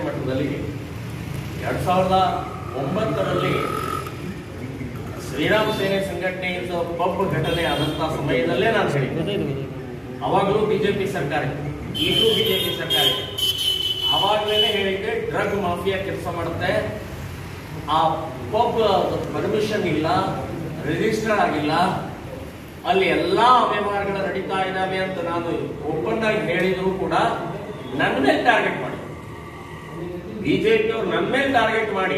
ಮಟ್ಟದಲ್ಲಿ ಎರಡ್ ಸಾವಿರದ ಒಂಬತ್ತರಲ್ಲಿ ಶ್ರೀರಾಮ್ ಸೇನೆ ಸಂಘಟನೆಯಿಂದ ಪಬ್ ಘಟನೆ ಆದಂತ ಸಮಯದಲ್ಲೇ ನಾನು ಹೇಳಿದ್ದೆ ಅವಾಗಲೂ ಬಿಜೆಪಿ ಸರ್ಕಾರ ಇತ್ತು. ಈಗಲೂ ಬಿಜೆಪಿ ಸರ್ಕಾರ ಇದೆ ಅವಾಗಲೇ ಹೇಳಿದ್ದೆ ಡ್ರಗ್ ಮಾಫಿಯಾ ಕೆಲಸ ಮಾಡುತ್ತೆ ಆ ಪಬ್ ಪರ್ಮಿಷನ್ ಇಲ್ಲ ರಿಜಿಸ್ಟರ್ ಆಗಿಲ್ಲ ಅಲ್ಲಿ ಎಲ್ಲಾ ವ್ಯವಹಾರಗಳು ನಡೀತಾ ಇದ್ದಾವೆ ಅಂತ ನಾನು ಓಪನ್ ಆಗಿ ಹೇಳಿದ್ರು ಕೂಡ ನನ್ನ ಮೇಲೆ ಟಾರ್ಗೆಟ್ ಮಾಡಿ ಬಿಜೆಪಿ ಅವರು ನನ್ನ ಮೇಲೆ ಟಾರ್ಗೆಟ್ ಮಾಡಿ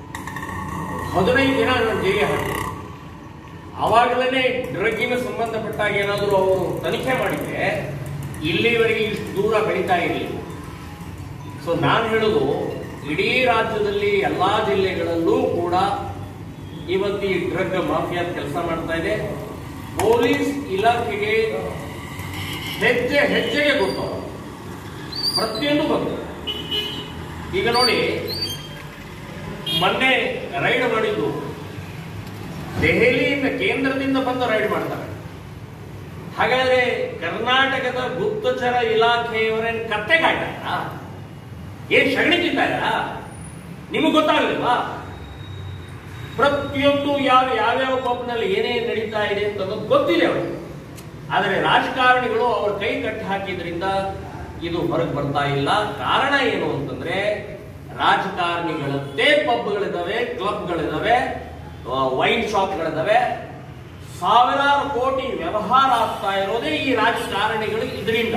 ಹದಿನೈದು ದಿನ ನಾನು ಜೈಲಿಗೆ ಹಾಕಿ ಅವಾಗಲೇ ಡ್ರಗ್ಗಿನ ಸಂಬಂಧಪಟ್ಟಾಗ ಏನಾದರೂ ಅವರು ತನಿಖೆ ಮಾಡಿದ್ರೆ ಇಲ್ಲಿವರೆಗೆ ಇಷ್ಟು ದೂರ ಬೆಳೀತಾ ಇರಲಿಲ್ಲ ಸೊ ನಾನು ಹೇಳೋದು ಇಡೀ ರಾಜ್ಯದಲ್ಲಿ ಎಲ್ಲಾ ಜಿಲ್ಲೆಗಳಲ್ಲೂ ಕೂಡ ಇವತ್ತು ಈ ಡ್ರಗ್ ಮಾಫಿಯಾ ಕೆಲಸ ಮಾಡ್ತಾ ಇದೆ ಪೊಲೀಸ್ ಇಲಾಖೆಗೆ ಹೆಜ್ಜೆ ಹೆಜ್ಜೆಗೆ ಗೊತ್ತು ಪ್ರತಿಯೊಂದು ಗೊತ್ತು ಈಗ ನೋಡಿ ಮೊನ್ನೆ ರೈಡ್ ಮಾಡಿದ್ದು ದೆಹಲಿಯಿಂದ ಕೇಂದ್ರದಿಂದ ಬಂದು ರೈಡ್ ಮಾಡ್ತಾರೆ ಹಾಗಾದ್ರೆ ಕರ್ನಾಟಕದ ಗುಪ್ತಚರ ಇಲಾಖೆಯವರೇನು ಕತ್ತೆ ಕಾಯ್ತಾರ ಏನ್ ಸಗಣಿ ತಿಂತಾರ ನಿಮಗೆ ಗೊತ್ತಾಗಲಿಲ್ವಾ ಪ್ರತಿಯೊಂದು ಯಾವ ಯಾವ್ಯಾವ ಪಬ್ನಲ್ಲಿ ಏನೇನು ನಡೀತಾ ಇದೆ ಅಂತ ಅನ್ನೋದು ಗೊತ್ತಿದೆ ಅವರಿಗೆ ಆದರೆ ರಾಜಕಾರಣಿಗಳು ಅವ್ರ ಕೈ ಕಟ್ಟಿ ಹಾಕಿದ್ರಿಂದ ಇದು ಹೊರಗೆ ಬರ್ತಾ ಇಲ್ಲ ಕಾರಣ ಏನು ಅಂತಂದ್ರೆ ರಾಜಕಾರಣಿಗಳದ್ದೇ ಪಬ್ಗಳಿದಾವೆ ಕ್ಲಬ್ಗಳಿದಾವೆ ವೈನ್ ಶಾಪ್ಗಳಿದಾವೆ ಸಾವಿರಾರು ಕೋಟಿ ವ್ಯವಹಾರ ಆಗ್ತಾ ಇರೋದೇ ಈ ರಾಜಕಾರಣಿಗಳು ಇದರಿಂದ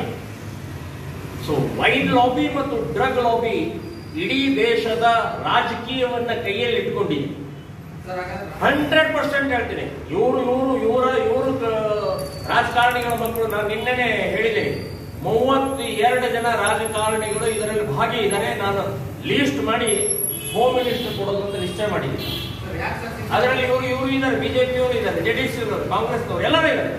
ಸೊ ವೈನ್ ಲಾಬಿ ಮತ್ತು ಡ್ರಗ್ ಲಾಬಿ ಇಡೀ ದೇಶದ ರಾಜಕೀಯವನ್ನ ಕೈಯಲ್ಲಿ ಇಟ್ಕೊಂಡಿದೆ ಹಂಡ್ರೆಡ್ ಪರ್ಸೆಂಟ್ ಹೇಳ್ತೀನಿ ಇವರು ಇವರು ಇವರ ಇವರು ರಾಜಕಾರಣಿಗಳ ಮಕ್ಕಳು ನಾನು ನಿನ್ನೆನೆ ಹೇಳಿದೆ ಮೂವತ್ತು ಎರಡು ಜನ ರಾಜಕಾರಣಿಗಳು ಇದರಲ್ಲಿ ಭಾಗಿ ಇದ್ದಾರೆ ನಾನು ಲೀಸ್ಟ್ ಮಾಡಿ ಹೋಮ್ ಮಿನಿಸ್ಟರ್ ಕೊಡೋದು ಅಂತ ನಿಶ್ಚಯ ಮಾಡಿದ್ದೀನಿ ಅದರಲ್ಲಿ ಇವರು ಇವರು ಇದ್ದಾರೆ ಬಿಜೆಪಿಯವರು ಇದ್ದಾರೆ ಜೆಡಿಎಸ್ ಇದ್ದಾರೆ ಕಾಂಗ್ರೆಸ್ನವರು ಎಲ್ಲರೂ ಇದ್ದಾರೆ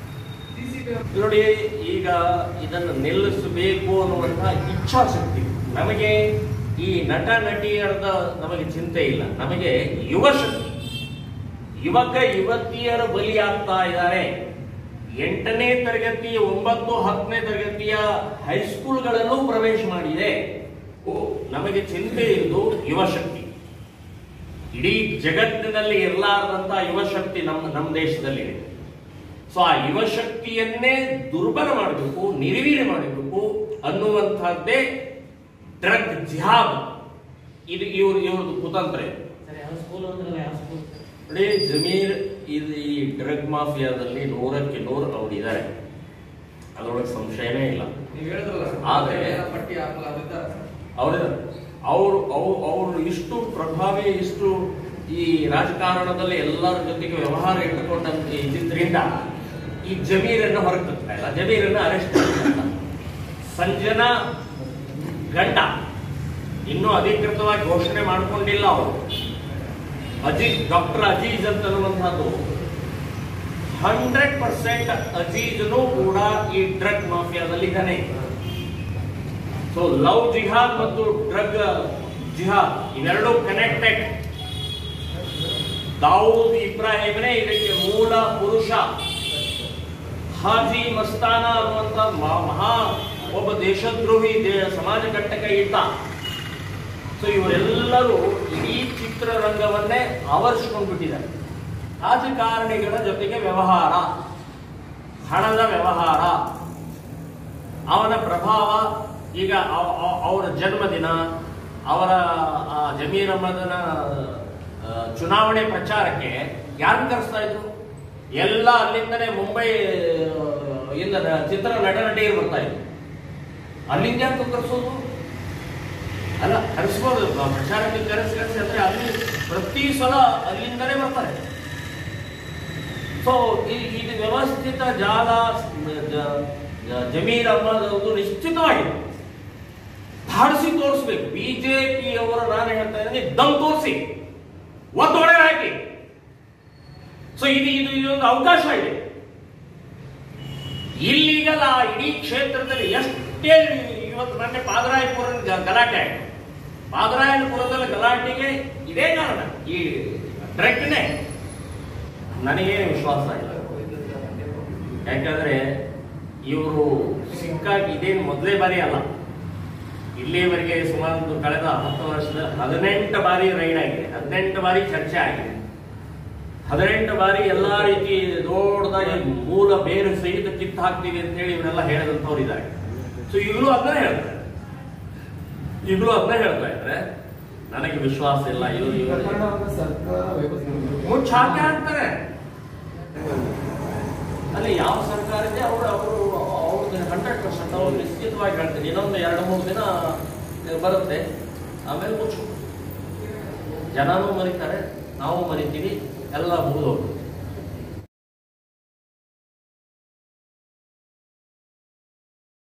ನೋಡಿ ಈಗ ಇದನ್ನು ನಿಲ್ಲಿಸಬೇಕು ಅನ್ನುವಂತಹ ಇಚ್ಛಾಶಕ್ತಿ ನಮಗೆ ಈ ನಟ ನಟಿಯರದ ನಮಗೆ ಚಿಂತೆ ಇಲ್ಲ ನಮಗೆ ಯುವ ಶಕ್ತಿ ಯುವಕ ಯುವತಿಯರು ಬಲಿಯಾಗ್ತಾ ಇದ್ದಾರೆ ಎಂಟನೇ ತರಗತಿ ಒಂಬತ್ತು ಹತ್ತನೇ ತರಗತಿಯ ಹೈಸ್ಕೂಲ್ಗಳಲ್ಲೂ ಪ್ರವೇಶ ಮಾಡಿದೆ ಓ, ನಮಗೆ ಚಿಂತೆ ಇರುವುದು ಯುವ ಶಕ್ತಿ ಇಡೀ ಜಗತ್ತಿನಲ್ಲಿ ಇರಲಾರದಂತ ಯುವ ಶಕ್ತಿ ನಮ್ಮ ನಮ್ಮ ದೇಶದಲ್ಲಿದೆ ಸೊ ಆ ಯುವ ಶಕ್ತಿಯನ್ನೇ ದುರ್ಬಲ ಮಾಡಬೇಕು ನಿರ್ವೀರ್ಯ ಮಾಡಬೇಕು ಅನ್ನುವಂಥದ್ದೇ ಡ್ರಗ್ ಜಿಹಾದ್ ಇದು ಇವ್ರ ಇವ್ರದ್ದು ಕುತಂತ್ರ ಇದು. ಸರ್ ಯಾವ ಸ್ಕೂಲ್ ಅಂದ್ರಲ್ಲ ಯಾವ ಸ್ಕೂಲ್ ನೋಡಿ ಜಮೀರ್ ಇದು ಈ ಡ್ರಗ್ ಮಾಫಿಯಾದಲ್ಲಿ ನೂರಕ್ಕೆ ನೂರು ಅವ್ರು ಇದ್ದಾರೆ ಅದರೊಳಗೆ ಸಂಶಯನೇ ಇಲ್ಲ ನೀವ್ ಹೇಳಿದ್ರಲ್ಲ ಸರ್, ಆದ್ರೆ ಪಟ್ಟಿ ಹಾಕಲ್ಲ ಅದಿದ್ದಾರೆ ಸರ್. ಅವರಿದ್ದಾರೆ ಅವರು ಅವರು ಅವರು ಇಷ್ಟು ಪ್ರಭಾವಿ ಇಷ್ಟು ಈ ರಾಜಕಾರಣದಲ್ಲಿ ಎಲ್ಲರ ಜೊತೆಗೆ ವ್ಯವಹಾರ ಇಟ್ಟುಕೊಂಡಂತ ಇದ್ದಿದ್ರಿಂದ ಈ ಜಮೀರನ್ನು ಹೊರಗೆ ತರ್ತಾ ಇಲ್ಲ ಜಮೀರನ್ನು ಅರೆಸ್ಟ್ ಸಂಜನಾ ಗಂಡ ಇನ್ನೂ ಅಧಿಕೃತವಾಗಿ ಘೋಷಣೆ ಮಾಡಿಕೊಂಡಿಲ್ಲ ಅವರು ಅಜೀಜ್ ಡಾಕ್ಟರ್ ಅಜೀಜ್ ಅಂತ ಅನ್ನುವಂಥದ್ದು ಹಂಡ್ರೆಡ್ ಪರ್ಸೆಂಟ್ ಅಜೀಜ್ನು ಕೂಡ ಈ ಡ್ರಗ್ ಮಾಫಿಯಾದಲ್ಲಿ ಇದ್ದಾನೆ ಸೊ ಲವ್ ಜಿಹಾದ್ ಮತ್ತು ಡ್ರಗ್ ಜಿಹಾದ್ ಇವೆರಡೂ ಕನೆಕ್ಟೆಡ್ ದಾವೂದ್ ಇಬ್ರಾಹಿಮ್ನೇ ಇದಕ್ಕೆ ಮೂಲ ಪುರುಷ ಹಾಜಿ ಮಸ್ತಾನ ಅನ್ನುವಂತ ಮ- ಮಹಾ ಒಬ್ಬ ದೇಶದ್ರೋಹಿ ದೇ- ಸಮಾಜ ಕಟ್ಟಕ ಈತ ಸೊ ಇವರೆಲ್ಲರೂ ಇಡೀ ಚಿತ್ರರಂಗವನ್ನೇ ಆವರಿಸಿಕೊಂಡು ಬಿಟ್ಟಿದ್ದಾರೆ ರಾಜಕಾರಣಿಗಳ ಜೊತೆಗೆ ವ್ಯವಹಾರ ಹಣದ ವ್ಯವಹಾರ ಅವನ ಪ್ರಭಾವ ಈಗ ಅವ- ಅವ- ಅವರ ಜನ್ಮದಿನ ಅವರ ಆ, ಜಮೀರ್ ಅಹ್ಮದನ ಆ, ಚುನಾವಣೆ ಪ್ರಚಾರಕ್ಕೆ ಯಾರು ಕರೆಸ್ತಾ ಇದ್ರು ಎಲ್ಲ ಅಲ್ಲಿಂದನೇ ಮುಂಬೈ ಆ, ಇಂದ ನ- ಚಿತ್ರ ನಟ ನಟಿಯರು ಬರ್ತಾ ಇದ್ರು ಅಲ್ಲಿಂದ ಯಾಕೆ ಕರೆಸೋದು ಅಲ್ಲ ಕರೆಸ್ಬೋದು ಆ, ಪ್ರಚಾರಕ್ಕೆ ಕರೆಸಿ ಕರೆಸಿ ಅಂದ್ರೆ ಅಲ್ಲಿ ಪ್ರತಿ ಸಲ ಅಲ್ಲಿಂದನೇ ಬರ್ತಾರೆ ಸೊ ಇದು ವ್ಯವಸ್ಥಿತ ಜಾಲ ಜ- ಜ- ಜಮೀರ್ ಅಹ್ಮದ್ ಅವ್ರದ್ದು ನಿಶ್ಚಿತವಾಗಿದೆ ಧಾಡಿಸಿ ತೋರಿಸ್ಬೇಕು ಬಿಜೆಪಿಯವರು ನಾನು ಹೇಳ್ತಾ ಇದ್ದೀನಿ ದಮ್ ತೋರಿಸಿ ಒತ್ತೊಡೆ ಹಾಕಿ ಸೊ ಇದು ಇದು ಇದೊಂದು ಅವಕಾಶ ಇದೆ ಇಲ್ಲಿಗಲ್ಲ ಇಡೀ ಕ್ಷೇತ್ರದಲ್ಲಿ ಎಷ್ಟೇ ಇವತ್ತು ಮೊನ್ನೆ ಪಾದರಾಯಪುರ ಗ- ಗಲಾಟೆ ಆಯ್ತು ಪಾದರಾಯಪುರದಲ್ಲಿ ಗಲಾಟೆಗೆ ಇದೇ ಕಾರಣ ಈ ಡ್ರಗ್ನೇ ನನಗೇನು ವಿಶ್ವಾಸ ಇಲ್ಲ ಯಾಕಂದ್ರೆ ಇವರು ಸಿಕ್ಕಾಗಿ ಇದೇನು ಮೊದಲೇ ಬಾರಿ ಅಲ್ಲ ಇಲ್ಲಿಯವರೆಗೆ ಸುಮಾರು ಒಂದು ಕಳೆದ ಹತ್ತು ವರ್ಷದ ಹದಿನೆಂಟು ಬಾರಿ ರೈಡ್ ಆಗಿದೆ ಹದಿನೆಂಟು ಬಾರಿ ಚರ್ಚೆ ಆಗಿದೆ ಹದಿನೆಂಟು ಬಾರಿ ಎಲ್ಲಾ ರೀತಿ ದೊಡ್ಡದಾಗಿ ಮೂಲ ಬೇರು ಸಹಿತ ಕಿತ್ತು ಹಾಕ್ತೀವಿ ಅಂತ ಹೇಳಿ ಇವರೆಲ್ಲ ಹೇಳಿದಂಥವ್ರು ಇದ್ದಾರೆ ಸೊ ಈಗಲೂ ಅದನ್ನೇ ಹೇಳ್ತಾರೆ ಈಗಲೂ ಅದನ್ನೇ ಹೇಳ್ತಾ ಇದ್ದಾರೆ ನನಗೆ ವಿಶ್ವಾಸ ಇಲ್ಲ ಇವರು ಇವರು ಪ್ರಕರಣವನ್ನು ಸರ್ಕಾರ ವ್ಯವಸ್ಥೆ ಮುಚ್ಚ ಹಾಕಿ ಹಾಕ್ತಾರೆ ಅಲ್ಲಿ ಯಾವ ಸರ್ಕಾರ ಇದೆ ಅವರು ಅವರು ಅವ್ರದ್ದು ಹಂಡ್ರೆಡ್ ಪರ್ಸೆಂಟ್ ಅವ್ರು ನಿಶ್ಚಿತವಾಗಿ ಹೇಳ್ತೀನಿ ಇನ್ನೊಂದು ಎರಡು ಮೂರು ದಿನ ಬರುತ್ತೆ ಆಮೇಲೆ ಮುಚ್ಚು ಜನನೂ ಮರಿತಾರೆ ನಾವು ಮರಿತೀವಿ ಎಲ್ಲ ಮುಗಿದೋಗ್ತದೆ